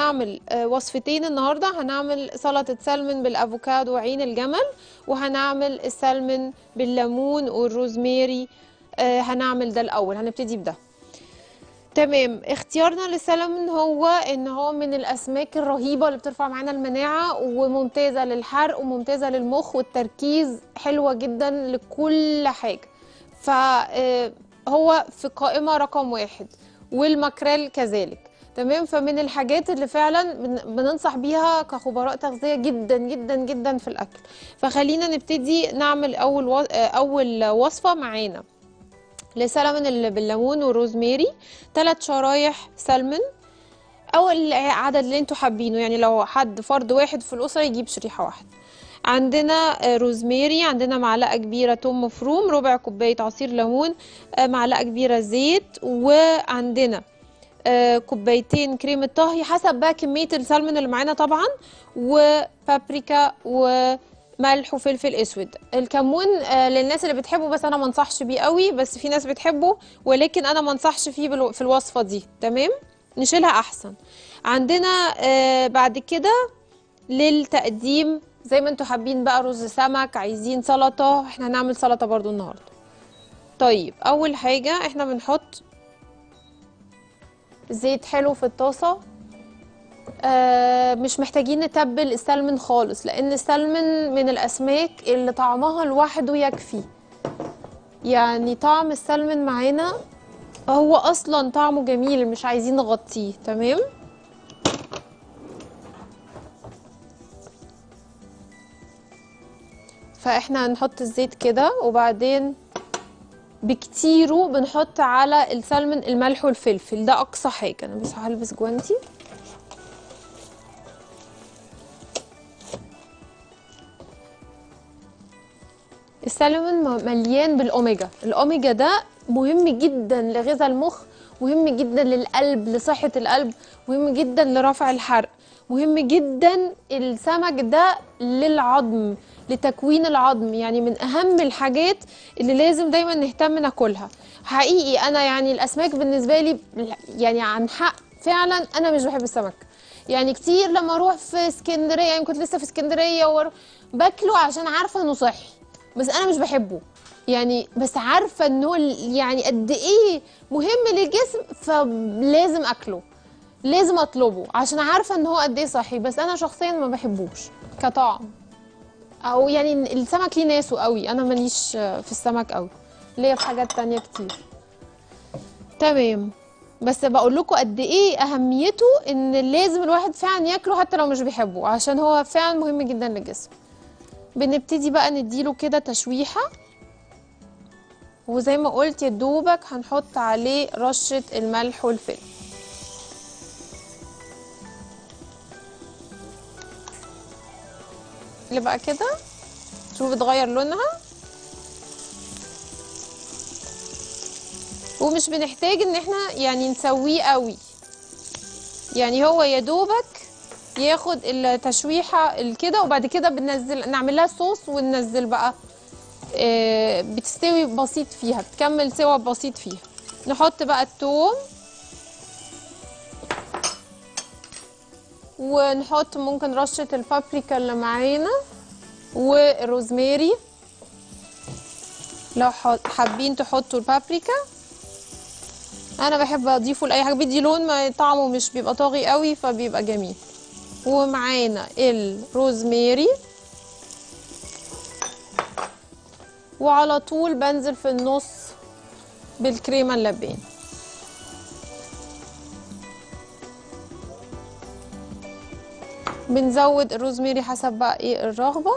هنعمل آه، وصفتين النهارده هنعمل سلطه سلمون بالافوكادو وعين الجمل وهنعمل السلمون بالليمون والروزماري آه، هنعمل ده الاول هنبتدي بده تمام اختيارنا للسلمون هو ان هو من الاسماك الرهيبه اللي بترفع معانا المناعه وممتازه للحرق وممتازه للمخ والتركيز حلوه جدا لكل حاجه فهو في قائمه رقم واحد والماكريل كذلك تمام فمن الحاجات اللي فعلا بن- بننصح بيها كخبراء تغذيه جدا جدا جدا في الاكل فخلينا نبتدي نعمل اول و... اول وصفه معانا لسلمون اللي بالليمون والروزماري ثلاث شرايح سلمون او العدد اللي انتوا حابينه يعني لو حد فرد واحد في الاسره يجيب شريحه واحده عندنا آه، روزماري عندنا معلقه كبيره توم مفروم ربع كوبايه عصير ليمون آه، معلقه كبيره زيت وعندنا آه، كوبايتين كريمه طهي حسب بقى كميه السلمون اللي معانا طبعا وبابريكا وملح وفلفل اسود الكمون آه، للناس اللي بتحبه بس انا ما انصحش بيه قوي بس في ناس بتحبه ولكن انا ما انصحش فيه بالو- في الوصفه دي تمام نشيلها احسن عندنا آه، بعد كده للتقديم زي ما انتوا حابين بقى رز سمك عايزين سلطه احنا هنعمل سلطه برضو النهارده طيب اول حاجه احنا بنحط زيت حلو في الطاسه آه مش محتاجين نتبل السلمون خالص لان السلمون من الاسماك اللي طعمها لوحده يكفي يعني طعم السلمون معانا هو اصلا طعمه جميل مش عايزين نغطيه تمام فاحنا هنحط الزيت كده وبعدين بكتيره بنحط على السلمون الملح والفلفل ده اقصى حاجه انا بس هلبس جوانتي السلمون م- مليان بالاوميجا الاوميجا ده مهم جدا لغذاء المخ مهم جدا للقلب لصحة القلب مهم جدا لرفع الحرق مهم جدا السمك ده للعظم لتكوين العظم يعني من اهم الحاجات اللي لازم دايما نهتم ناكلها حقيقي انا يعني الاسماك بالنسبه لي يعني عن حق فعلا انا مش بحب السمك يعني كتير لما اروح في اسكندريه يعني كنت لسه في اسكندريه وأروح- باكله عشان عارفه انه صحي بس انا مش بحبه يعني بس عارفه ان هو ال- يعني قد ايه مهم للجسم فلازم اكله لازم اطلبه عشان عارفه ان هو قد ايه صحي بس انا شخصيا ما بحبوش كطعم او يعني السمك ليه ناسه قوي انا ماليش في السمك قوي ليا في حاجات تانية كتير تمام بس بقول لكم قد ايه اهميته ان لازم الواحد فعلا ياكله حتى لو مش بيحبه عشان هو فعلا مهم جدا للجسم بنبتدي بقى نديله كده تشويحه وزي ما قلت يا دوبك هنحط عليه رشه الملح والفلفل اللي بقى كده شوف اتغير لونها ومش بنحتاج ان احنا يعني نسويه قوي يعني هو يا دوبك ياخد التشويحه كده وبعد كده بننزل نعمل لها صوص وننزل بقى آه، بتستوي بسيط فيها بتكمل سوا بسيط فيها نحط بقى الثوم ونحط ممكن رشة البابريكا اللي معانا والروزماري لو ح- حابين تحطوا البابريكا انا بحب اضيفه لاي حاجه بيدي لون ما طعمه مش بيبقى طاغي قوي فبيبقى جميل ومعانا الروزماري وعلى طول بنزل في النص بالكريمه اللبان بنزود الروزماري حسب بقى ايه الرغبه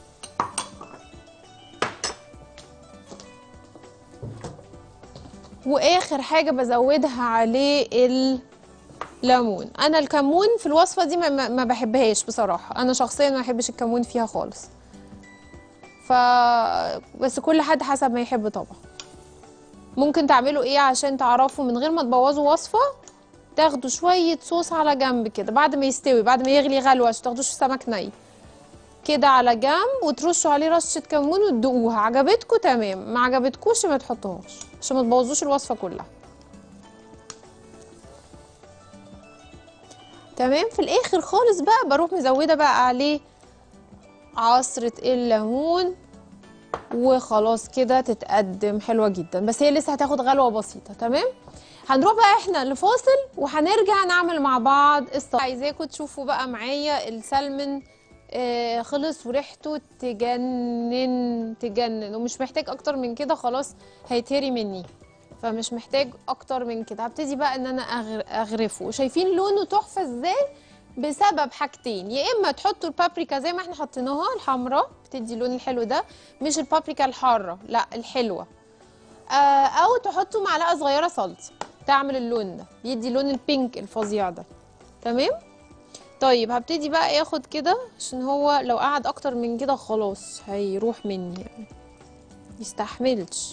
واخر حاجه بزودها عليه الليمون انا الكمون في الوصفه دي ما, ما ما بحبهاش بصراحه انا شخصيا ما بحبش الكمون فيها خالص ف بس كل حد حسب ما يحب طبعا ممكن تعملوا ايه عشان تعرفوا من غير ما تبوظوا وصفه تاخدوا شويه صوص على جنب كده بعد ما يستوي بعد ما يغلي غلوه عشان تاخدوش السمك ني كده على جنب وترشوا عليه رشه كمون وتدوقوها عجبتكم تمام ما عجبتكوش ما تحطوهاش عشان ما تبوظوش الوصفه كلها تمام في الاخر خالص بقى بروح مزوده بقى عليه عصره الليمون وخلاص كده تتقدم حلوه جدا بس هي لسه هتاخد غلوه بسيطه تمام هنروح بقى احنا لفاصل وهنرجع نعمل مع بعض الصلصه عايزاكم تشوفوا بقى معايا السلمون آه خلص وريحته تجنن تجنن ومش محتاج اكتر من كده خلاص هيتهري مني فمش محتاج اكتر من كده هبتدي بقى ان انا أغر- اغرفه شايفين لونه تحفه ازاي بسبب حاجتين يا اما تحطوا البابريكا زي ما احنا حطيناها الحمراء بتدي اللون الحلو ده مش البابريكا الحاره لا الحلوه آه او تحطوا معلقه صغيره صلصه تعمل اللون ده بيدي لون البينك الفظيع ده تمام طيب هبتدي بقى ياخد كده عشان هو لو قعد اكتر من كده خلاص هيروح مني يعني يستحملش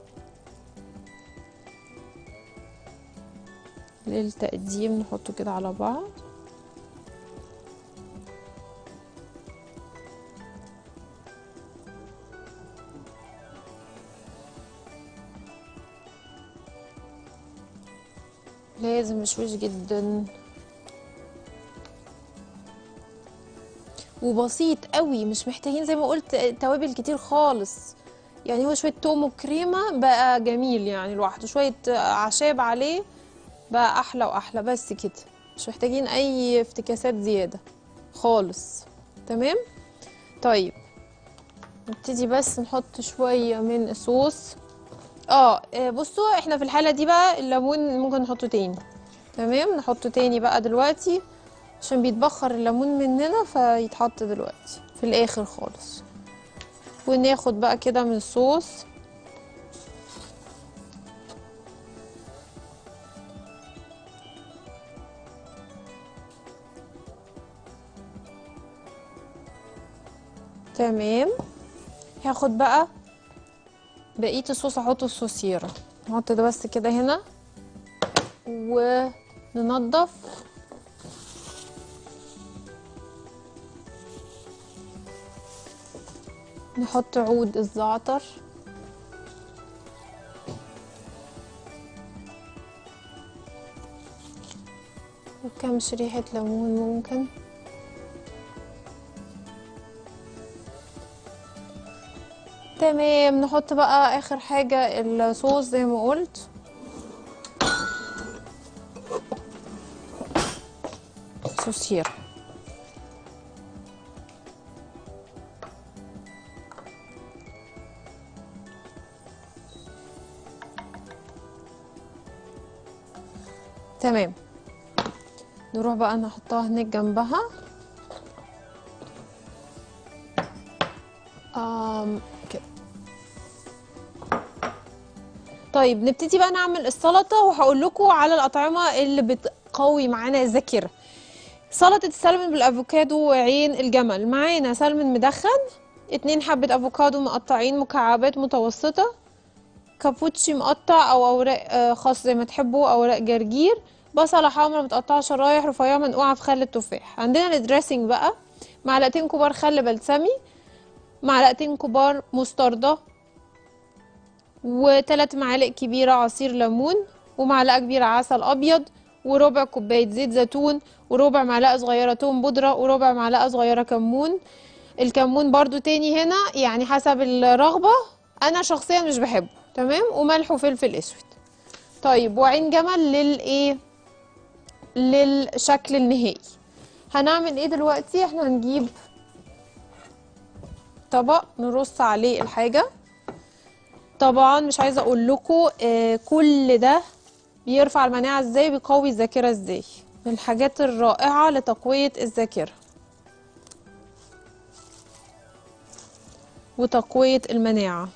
للتقديم نحطه كده على بعض لازم مشوش جدا وبسيط قوي مش محتاجين زي ما قلت توابل كتير خالص يعني هو شويه توم وكريمه بقى جميل يعني لوحده شويه اعشاب عليه بقى احلى واحلى بس كده مش محتاجين اي افتكاسات زياده خالص تمام طيب نبتدي بس نحط شويه من الصوص اه آه، بصوا احنا في الحاله دي بقى الليمون ممكن نحطه تاني تمام نحطه تاني بقى دلوقتي عشان بيتبخر الليمون مننا فيتحط دلوقتي في الاخر خالص وناخد بقى كده من الصوص تمام هاخد بقى بقيه الصوص احطه في صوصيره نحط ده بس كده هنا وننضف نحط عود الزعتر وكم شريحة ليمون ممكن تمام نحط بقى اخر حاجة الصوص زي ما قلت صوصير تمام نروح بقى نحطها هناك جنبها آم كده طيب نبتدي بقى نعمل السلطة وهقول لكم على الأطعمة اللي بتقوي معانا الذاكرة سلطة السلمون بالأفوكادو وعين الجمل معانا سلمون مدخن اتنين حبة أفوكادو مقطعين مكعبات متوسطة كابوتشي مقطع أو أوراق آه، خاص زي ما تحبوا أوراق جرجير بصلة حمرا متقطعة شرايح رفيعة منقوعة في خل التفاح عندنا الدريسنج بقى معلقتين كبار خل بلسمي معلقتين كبار مستردة وثلاث معالق كبيرة عصير ليمون ومعلقة كبيرة عسل أبيض وربع كوباية زيت زيتون وربع معلقة صغيرة توم بودرة وربع معلقة صغيرة كمون الكمون برضو تاني هنا يعني حسب الرغبة أنا شخصيا مش بحبه تمام وملح وفلفل أسود طيب وعين جمل للإيه للشكل النهائي هنعمل ايه دلوقتي احنا هنجيب طبق نرص عليه الحاجة طبعا مش عايزة اقول لكم آه كل ده بيرفع المناعة ازاي بيقوي الذاكرة ازاي من الحاجات الرائعة لتقوية الذاكرة وتقوية المناعة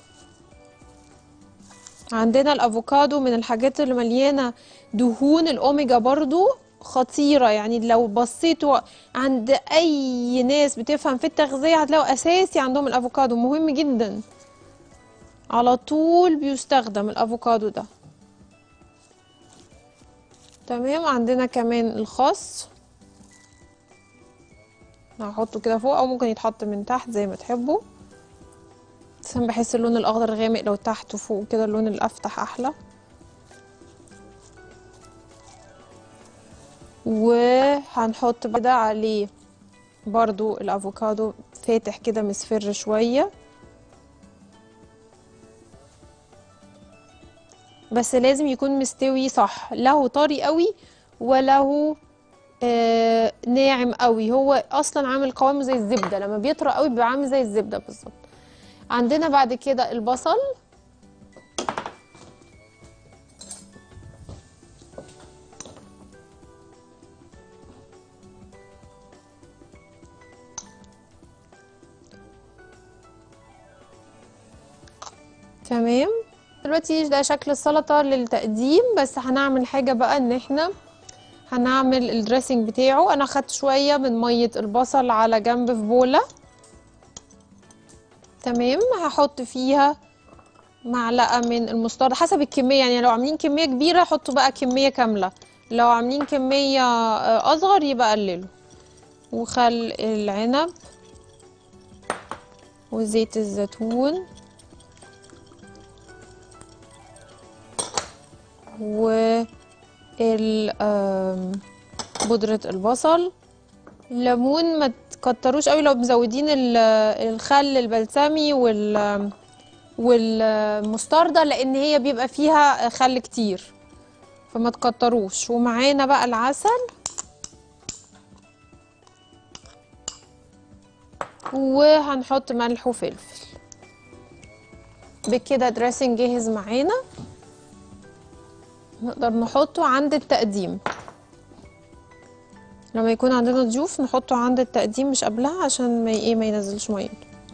عندنا الافوكادو من الحاجات اللي مليانة دهون الاوميجا برضو خطيرة يعني لو بصيتوا عند اي ناس بتفهم في التغذية هتلاقوا اساسي عندهم الافوكادو مهم جدا على طول بيستخدم الافوكادو ده تمام عندنا كمان الخس هحطه كده فوق او ممكن يتحط من تحت زي ما تحبوا بس انا بحس اللون الاخضر غامق لو تحت وفوق كده اللون الافتح احلى وهنحط كده عليه برضو الافوكادو فاتح كده مصفر شويه بس لازم يكون مستوي صح لا هو طري قوي ولا هو آه ناعم قوي هو اصلا عامل قوامه زي الزبده لما بيطرى قوي بيبقى عامل زي الزبده بالظبط عندنا بعد كده البصل تمام دلوقتي ده شكل السلطه للتقديم بس هنعمل حاجه بقى ان احنا هنعمل الدريسنج بتاعه انا خدت شويه من ميه البصل على جنب في بوله تمام هحط فيها معلقه من المستردة حسب الكميه يعني لو عاملين كميه كبيره حطوا بقى كميه كامله لو عاملين كميه آه، اصغر يبقى قللوا وخل العنب وزيت الزيتون و ال- آم، بودرة البصل الليمون ما تكتروش قوي لو مزودين ال- الخل البلسمي وال والمستردة لان هي بيبقى فيها خل كتير فما تكتروش ومعانا بقى العسل وهنحط ملح وفلفل بكده دريسنج جاهز معانا نقدر نحطه عند التقديم لما يكون عندنا ضيوف نحطه عند التقديم مش قبلها عشان ما ايه ما ينزلش ميه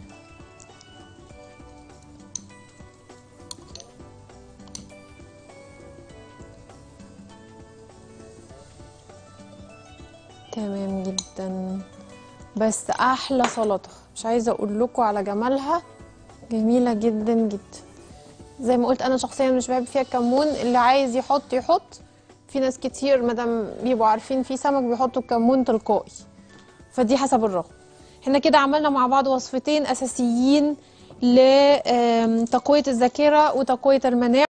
تمام جدا بس احلى سلطه مش عايزه اقول لكم على جمالها جميله جدا جدا زي ما قلت انا شخصيا مش بحب فيها الكمون اللي عايز يحط يحط في ناس كتير مادام بيبقوا عارفين في سمك بيحطوا الكمون تلقائي فدي حسب الرغبه احنا كده عملنا مع بعض وصفتين اساسيين لتقويه الذاكره وتقويه المناعه